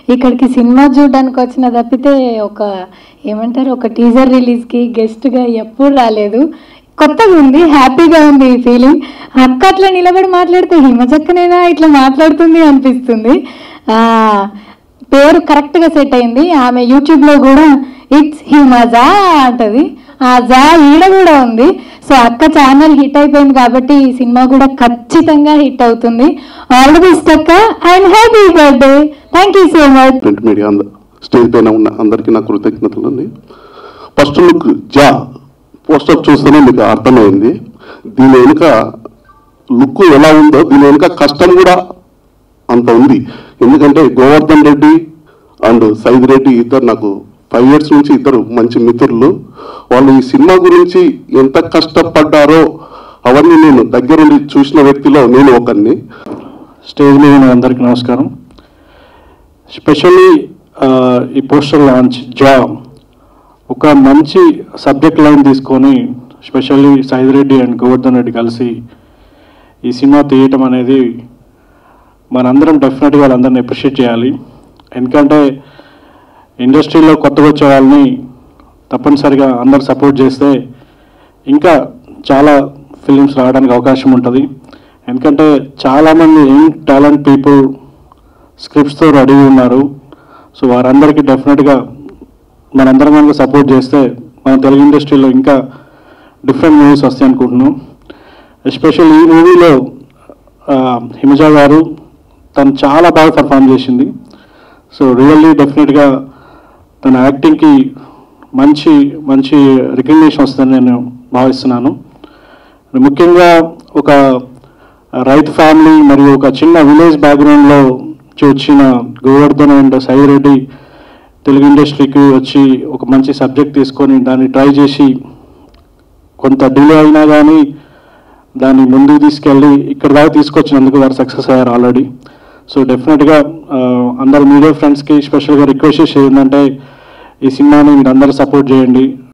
ఇక్కడికి సినిమా చూడడానికి వచ్చిన తప్పితే ఒక ఏమంటారు ఒక టీజర్ రిలీజ్కి గెస్ట్గా ఎప్పుడు రాలేదు కొత్తగా ఉంది హ్యాపీగా ఉంది ఈ ఫీలింగ్ అక్క అట్లా నిలబడి మాట్లాడితే హిమచక్కనేనా ఇట్లా మాట్లాడుతుంది అనిపిస్తుంది ఆ, పేరు కరెక్ట్గా సెట్ అయింది ఆమె యూట్యూబ్లో కూడా ఇట్స్ హిమజా అంటది ఆ జా ఈడ కూడా ఉంది సో అక్క ఛానల్ హిట్ అయిపోయింది కాబట్టి ఈ సినిమా కూడా ఖచ్చితంగా హిట్ అవుతుంది ఆల్ ది బెస్ట్ అక్క and happy birthday thank you so much print media అంద స్టేజ్ పైన ఉన్న అందరికీ నా కృతజ్ఞతలు అండి ఫస్ట్ లుక్ జా పోస్టర్ చూస్తేనే మీకు అర్థమైంది దీని వెనుక లుక్ ఎలా ఉందో దీని వెనుక కష్టం కూడా అంత ఉంది ఎందుకంటే గోవర్ధన్ రెడ్డి అండ్ సైద్ రెడ్డి ఇద్దరు నాకు ఫైవ్ ఇయర్స్ నుంచి ఇద్దరు మంచి మిత్రులు వాళ్ళు ఈ సినిమా గురించి ఎంత కష్టపడ్డారో అవన్నీ నేను దగ్గరుండి చూసిన వ్యక్తిలో నేను ఒకరిని స్టేజ్ మీద ఉన్న అందరికీ నమస్కారం స్పెషల్లీ ఈ పోస్టర్ లాంచ్ జా ఒక మంచి సబ్జెక్ట్ లైన్ తీసుకొని స్పెషల్లీ సైదిరెడ్డి అండ్ గోవర్ధన్ రెడ్డి కలిసి ఈ సినిమా తీయటం అనేది మనందరం డెఫినెట్గా వాళ్ళందరిని అప్రిషియేట్ చేయాలి ఎందుకంటే ఇండస్ట్రీలో కొత్తగా వచ్చే వాళ్ళని తప్పనిసరిగా అందరు సపోర్ట్ చేస్తే ఇంకా చాలా ఫిలిమ్స్ రావడానికి అవకాశం ఉంటుంది ఎందుకంటే చాలామంది యంగ్ టాలెంట్ పీపుల్ స్క్రిప్ట్స్తో రెడీ ఉన్నారు సో వారందరికీ డెఫినెట్గా మనందరం కనుక సపోర్ట్ చేస్తే మన తెలుగు ఇండస్ట్రీలో ఇంకా డిఫరెంట్ మూవీస్ వస్తాయి అనుకుంటున్నాం ఎస్పెషల్ ఈ మూవీలో హిమజా గారు తను చాలా బాగా పర్ఫామ్ చేసింది సో రియల్లీ డెఫినెట్గా తన యాక్టింగ్కి మంచి మంచి రికగ్నిషన్ వస్తుందని నేను భావిస్తున్నాను ముఖ్యంగా ఒక రైతు ఫ్యామిలీ మరియు ఒక చిన్న విలేజ్ బ్యాక్గ్రౌండ్లో వచ్చిన గోవర్ధన్ అండ్ సాయిరెడ్డి తెలుగు ఇండస్ట్రీకి వచ్చి ఒక మంచి సబ్జెక్ట్ తీసుకొని దాన్ని ట్రై చేసి కొంత డిలే అయినా కానీ దాన్ని ముందుకు తీసుకెళ్ళి ఇక్కడ దాకా తీసుకొచ్చినందుకు వారు సక్సెస్ అయ్యారు ఆల్రెడీ సో డెఫినెట్గా అందరు మీడియా ఫ్రెండ్స్కి స్పెషల్గా రిక్వెస్ట్ చేసేది ఏంటంటే ఈ సినిమాని మీరు అందరూ సపోర్ట్ చేయండి